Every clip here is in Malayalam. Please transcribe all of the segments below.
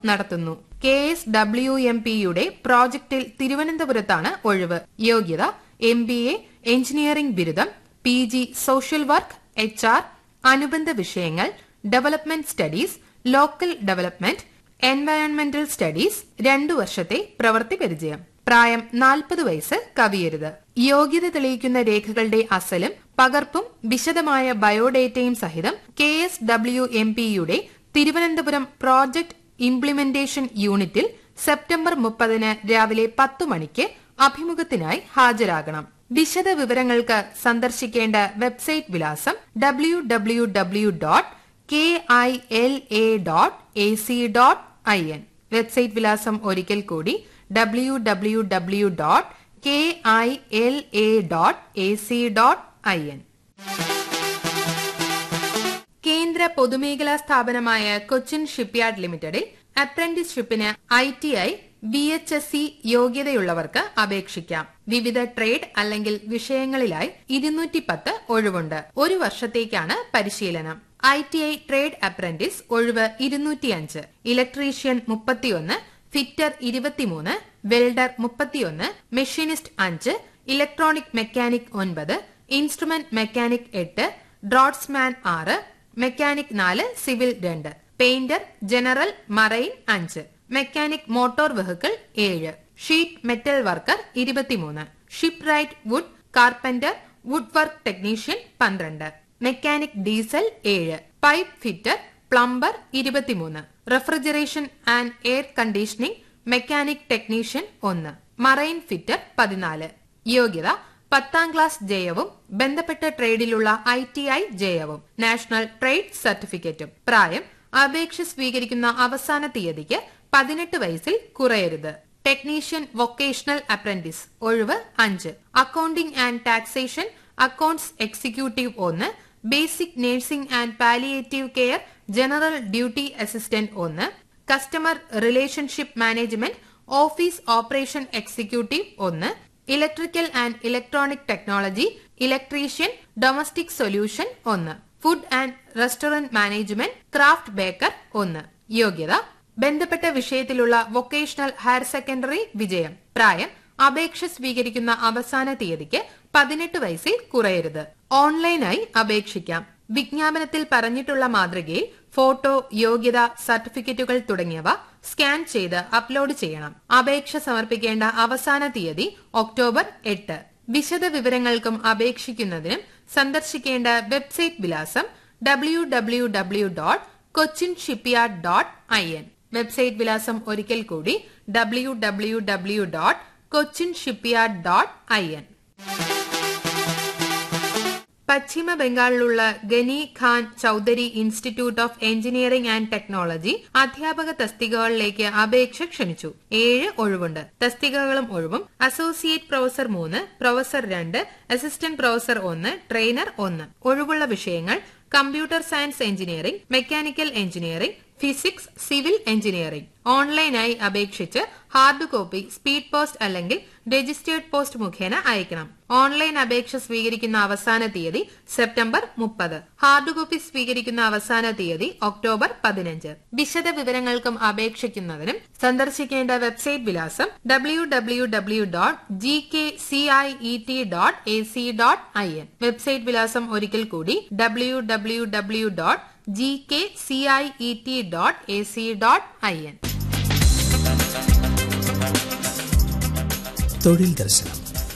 നടത്തുന്നു കെ എസ് ഡബ്ല്യു എം പിയുടെ പ്രോജക്റ്റിൽ തിരുവനന്തപുരത്താണ് ഒഴിവ് യോഗ്യത എം ബി എ എഞ്ചിനീയറിംഗ് ബിരുദം P G social work H R അനുബന്ധ വിഷയങ്ങൾ ഡെവലപ്മെന്റ് സ്റ്റഡീസ് ലോക്കൽ ഡെവലപ്മെന്റ് എൻവയോൺമെന്റൽ സ്റ്റഡീസ് രണ്ടു വർഷത്തെ പ്രവൃത്തി പരിചയം പ്രായം നാൽപ്പത് വയസ്സ് കവിയരുത് യോഗ്യത തെളിയിക്കുന്ന രേഖകളുടെ അസലും പകർപ്പും വിശദമായ ബയോഡേറ്റയും സഹിതം കെ എസ് ഡബ്ല്യു എം പിയുടെ തിരുവനന്തപുരം പ്രോജക്ട് ഇംപ്ലിമെന്റേഷൻ യൂണിറ്റിൽ സെപ്റ്റംബർ മുപ്പതിന് രാവിലെ പത്തു മണിക്ക് അഭിമുഖത്തിനായി ഹാജരാകണം വിശദ വിവരങ്ങൾക്ക് സന്ദർശിക്കേണ്ട വെബ്സൈറ്റ് വിലാസം W W W dot K I L A dot A C dot I N website വിലാസം ഒരിക്കൽ കൂടി W W W dot K I L A dot A C dot I N കേന്ദ്ര പൊതുമേഖലാ സ്ഥാപനമായ കൊച്ചിൻ ഷിപ്പ്യാർഡ് ലിമിറ്റഡിൽ അപ്രന്റീസ്ഷിപ്പിന് I T I B H S C യോഗ്യതയുള്ളവർക്ക് അപേക്ഷിക്കാം വിവിധ ട്രേഡ് അല്ലെങ്കിൽ വിഷയങ്ങളിലായി ഇരുന്നൂറ്റി പത്ത് ഒഴിവുണ്ട് ഒരു വർഷത്തേക്കാണ് പരിശീലനം I T I trade apprentice ഒഴിവ് ഇരുന്നൂറ്റിയഞ്ച് ഇലക്ട്രീഷ്യൻ മുപ്പത്തിയൊന്ന് ഫിറ്റർ ഇരുപത്തിമൂന്ന് വെൽഡർ മുപ്പത്തിയൊന്ന് മെഷീനിസ്റ്റ് അഞ്ച് ഇലക്ട്രോണിക് മെക്കാനിക് ഒൻപത് ഇൻസ്ട്രുമെന്റ് മെക്കാനിക് എട്ട് ഡ്രോട്ട്സ്മാൻ ആറ് മെക്കാനിക് നാല് സിവിൽ രണ്ട് പെയിന്റർ ജനറൽ മറൈൻ അഞ്ച് മെക്കാനിക് മോട്ടോർ വെഹിക്കിൾ ഏഴ് ഷീറ്റ് മെറ്റൽ വർക്കർ ഇരുപത്തിമൂന്ന് shipwright wood carpenter woodwork technician പന്ത്രണ്ട് മെക്കാനിക് ഡീസൽ ഏഴ് പൈപ്പ് ഫിറ്റർ പ്ലംബർ ഇരുപത്തിമൂന്ന് refrigeration and air conditioning mechanic technician ഒന്ന് മറൈൻ ഫിറ്റർ പതിനാല് യോഗ്യത പത്താം ക്ലാസ് ജയവും ബന്ധപ്പെട്ട ട്രേഡിലുള്ള ഐ ടി ഐ ജയവും നാഷണൽ ട്രേഡ് സർട്ടിഫിക്കറ്റും പ്രായം അപേക്ഷ സ്വീകരിക്കുന്ന അവസാന തീയതിക്ക് പതിനെട്ട് വയസ്സിൽ കുറയരുത് ടെക്നീഷ്യൻ വൊക്കേഷണൽ അപ്രന്റീസ് ഒഴിവ് അഞ്ച് accounting and taxation accounts executive ഒന്ന് basic nursing and palliative care general duty assistant ഒന്ന് customer relationship management office operation executive ഒന്ന് electrical and electronic technology electrician domestic solution ഒന്ന് food and restaurant management craft baker ഒന്ന് യോഗ്യത ബന്ധപ്പെട്ട വിഷയത്തിലുള്ള വൊക്കേഷണൽ ഹയർ സെക്കൻഡറി വിജയം പ്രായം അപേക്ഷ സ്വീകരിക്കുന്ന അവസാന തീയതിക്ക് പതിനെട്ട് വയസ്സിൽ കുറയരുത് ഓൺലൈനായി അപേക്ഷിക്കാം വിജ്ഞാപനത്തിൽ പറഞ്ഞിട്ടുള്ള മാതൃകയിൽ ഫോട്ടോ യോഗ്യത സർട്ടിഫിക്കറ്റുകൾ തുടങ്ങിയവ സ്കാൻ ചെയ്ത് അപ്ലോഡ് ചെയ്യണം അപേക്ഷ സമർപ്പിക്കേണ്ട അവസാന തീയതി ഒക്ടോബർ എട്ട് വിശദ വിവരങ്ങൾക്കും അപേക്ഷിക്കുന്നതിനും സന്ദർശിക്കേണ്ട വെബ്സൈറ്റ് വിലാസം W W W dot Cochin shipyard dot I N website വിലാസം ഒരിക്കൽ കൂടി W W W dot Cochin shipyard dot I N പശ്ചിമ ബംഗാളിലുള്ള Ghani Khan Choudhury institute of engineering and technology അധ്യാപക തസ്തികകളിലേക്ക് അപേക്ഷ ക്ഷണിച്ചു ഏഴ് ഒഴിവുണ്ട് തസ്തികകളും ഒഴിവും അസോസിയേറ്റ് പ്രൊഫസർ മൂന്ന് പ്രൊഫസർ രണ്ട് അസിസ്റ്റന്റ് പ്രൊഫസർ ഒന്ന് ട്രെയിനർ ഒന്ന് ഒഴിവുള്ള വിഷയങ്ങൾ computer science engineering mechanical engineering physics civil engineering ഓൺലൈനായി അപേക്ഷിച്ച് ഹാർഡ് കോപ്പി സ്പീഡ് പോസ്റ്റ് അല്ലെങ്കിൽ രജിസ്റ്റേർഡ് പോസ്റ്റ് മുഖേന അയക്കണം ഓൺലൈൻ അപേക്ഷ സ്വീകരിക്കുന്ന അവസാന തീയതി സെപ്റ്റംബർ മുപ്പത് ഹാർഡ് കോപ്പി സ്വീകരിക്കുന്ന അവസാന തീയതി ഒക്ടോബർ പതിനഞ്ച് വിശദ വിവരങ്ങൾക്കും അപേക്ഷിക്കുന്നതിനും സന്ദർശിക്കേണ്ട വെബ്സൈറ്റ് വിലാസം W W W dot G K C I E T dot A C dot I N website വിലാസം ഒരിക്കൽ കൂടി W W W dot G K C I E T dot A C dot I N തൊഴിൽ ദർശനം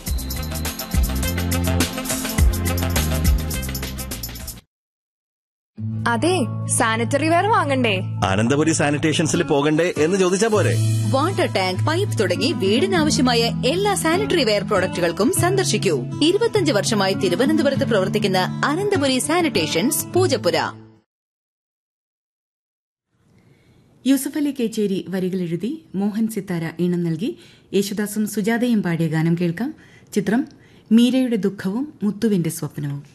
അതെ സാനിറ്ററി വെയർ വാങ്ങണ്ടേ അനന്തപുരി സാനിറ്റേഷൻസിൽ പോകണ്ടേ എന്ന് ചോദിച്ചാ പോരെ വാട്ടർ ടാങ്ക് പൈപ്പ് തുടങ്ങി വീടിനാവശ്യമായ എല്ലാ സാനിറ്ററി വെയർ പ്രോഡക്റ്റുകൾക്കും സന്ദർശിക്കൂ ഇരുപത്തിയഞ്ച് വർഷമായി തിരുവനന്തപുരത്ത് പ്രവർത്തിക്കുന്ന അനന്തപുരി സാനിറ്റേഷൻസ് പൂജപ്പുര യൂസഫ് അലി കേച്ചേരി വരികൾ എഴുതി മോഹൻ സിത്താര ഈണം നൽകി യേശുദാസും സുജാതയും പാടിയ ഗാനം കേൾക്കാം ചിത്രം മീരയുടെ ദുഃഖവും മുത്തുവിന്റെ സ്വപ്നവും